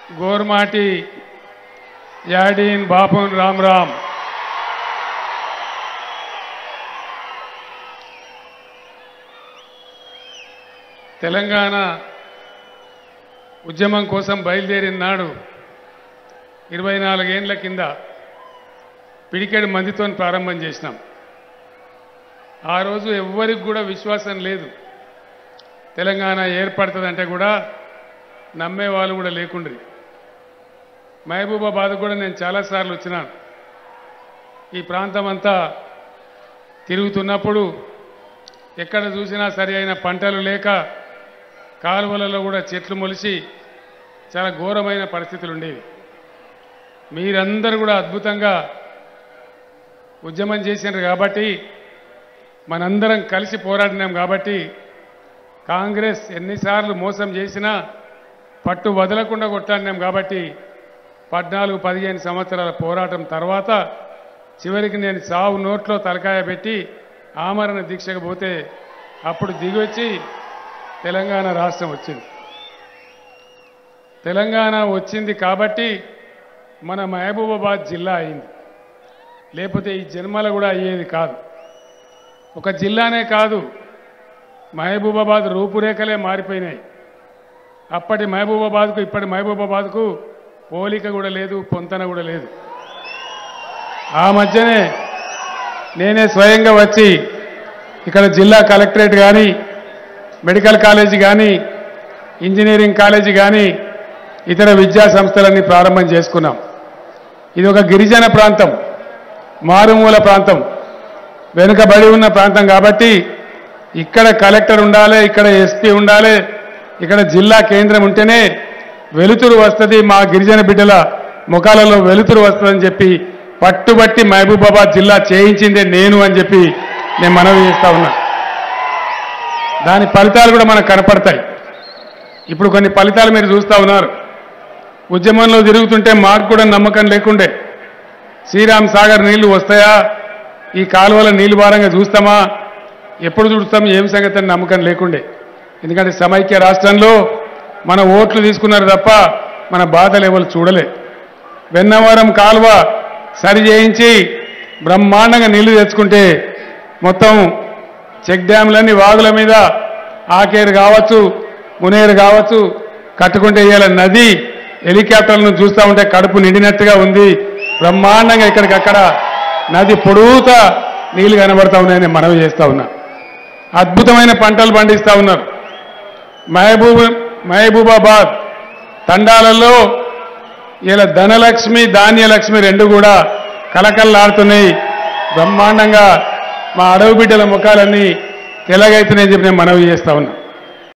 గోర్మాటి యాడీన్ బాపున్ రామ్ రామ్ తెలంగాణ ఉద్యమం కోసం బయలుదేరిన నాడు ఇరవై నాలుగేండ్ల కింద పిడికెడు మందితో ప్రారంభం చేసినాం ఆ రోజు ఎవ్వరికి కూడా విశ్వాసం లేదు తెలంగాణ ఏర్పడుతుందంటే కూడా నమ్మే వాళ్ళు కూడా లేకుండ్రి మహబూబాబాద్ కూడా నేను చాలాసార్లు వచ్చినాను ఈ ప్రాంతం అంతా తిరుగుతున్నప్పుడు ఎక్కడ చూసినా సరి అయిన పంటలు లేక కాలువలలో కూడా చెట్లు మొలిచి చాలా ఘోరమైన పరిస్థితులు ఉండేవి మీరందరూ కూడా అద్భుతంగా ఉద్యమం చేసినారు కాబట్టి మనందరం కలిసి పోరాడినాం కాబట్టి కాంగ్రెస్ ఎన్నిసార్లు మోసం చేసినా పట్టు వదలకుండా కొట్లాడినాం కాబట్టి పద్నాలుగు పదిహేను సంవత్సరాల పోరాటం తర్వాత చివరికి నేను సావు నోట్లో తలకాయ పెట్టి ఆమరణ దీక్షకు పోతే అప్పుడు దిగొచ్చి తెలంగాణ రాష్ట్రం వచ్చింది తెలంగాణ వచ్చింది కాబట్టి మన మహబూబాబాద్ జిల్లా అయింది లేకపోతే ఈ జన్మల కూడా అయ్యేది కాదు ఒక జిల్లానే కాదు మహబూబాబాద్ రూపురేఖలే మారిపోయినాయి అప్పటి మహబూబాబాద్కు ఇప్పటి మహబూబాబాద్కు పోలిక కూడా లేదు పొంతన కూడా లేదు ఆ మధ్యనే నేనే స్వయంగా వచ్చి ఇక్కడ జిల్లా కలెక్టరేట్ కానీ మెడికల్ కాలేజీ కానీ ఇంజనీరింగ్ కాలేజీ కానీ ఇతర విద్యా సంస్థలన్నీ ప్రారంభం చేసుకున్నాం ఇది ఒక గిరిజన ప్రాంతం మారుమూల ప్రాంతం వెనుకబడి ఉన్న ప్రాంతం కాబట్టి ఇక్కడ కలెక్టర్ ఉండాలి ఇక్కడ ఎస్పీ ఉండాలి ఇక్కడ జిల్లా కేంద్రం ఉంటేనే వెలుతురు వస్తుంది మా గిరిజన బిడ్డల ముఖాలలో వెలుతురు వస్తుందని చెప్పి పట్టుబట్టి మహబూబాబాద్ జిల్లా చేయించిందే నేను అని చెప్పి నేను మనవి చేస్తా ఉన్నా దాని ఫలితాలు కూడా మనకు కనపడతాయి ఇప్పుడు కొన్ని ఫలితాలు మీరు చూస్తా ఉన్నారు ఉద్యమంలో తిరుగుతుంటే మాకు కూడా నమ్మకం లేకుండే శ్రీరామ్ సాగర్ నీళ్లు వస్తాయా ఈ కాలువల నీళ్లు భారంగా చూస్తామా ఎప్పుడు చూస్తాం ఏం సంగతి అని నమ్మకం లేకుండే ఎందుకంటే సమైక్య రాష్ట్రంలో మన ఓట్లు తీసుకున్నారు తప్ప మన బాధలు ఎవరు చూడలే వెన్నవరం కాలువ సరి చేయించి బ్రహ్మాండంగా నీళ్లు తెచ్చుకుంటే మొత్తం చెక్ డ్యాంలన్నీ వాగుల మీద ఆకేరు కావచ్చు మునేరు కావచ్చు కట్టుకుంటే ఇవాళ నది హెలికాప్టర్లను చూస్తూ ఉంటే కడుపు నిండినట్టుగా ఉంది బ్రహ్మాండంగా ఇక్కడికక్కడ నది పొడుగుత నీళ్లు కనబడతా ఉన్నాయని మనవి చేస్తా ఉన్నా అద్భుతమైన పంటలు పండిస్తా ఉన్నారు మహబూబ్ మహబూబాబాద్ తండాలలో ఇలా ధనలక్ష్మి ధాన్యలక్ష్మి రెండు కూడా కలకల్లాడుతున్నాయి బ్రహ్మాండంగా మా అడవి బిడ్డల ముఖాలన్నీ తెల్లగైతున్నాయని చెప్పి నేను మనవి చేస్తా ఉన్నా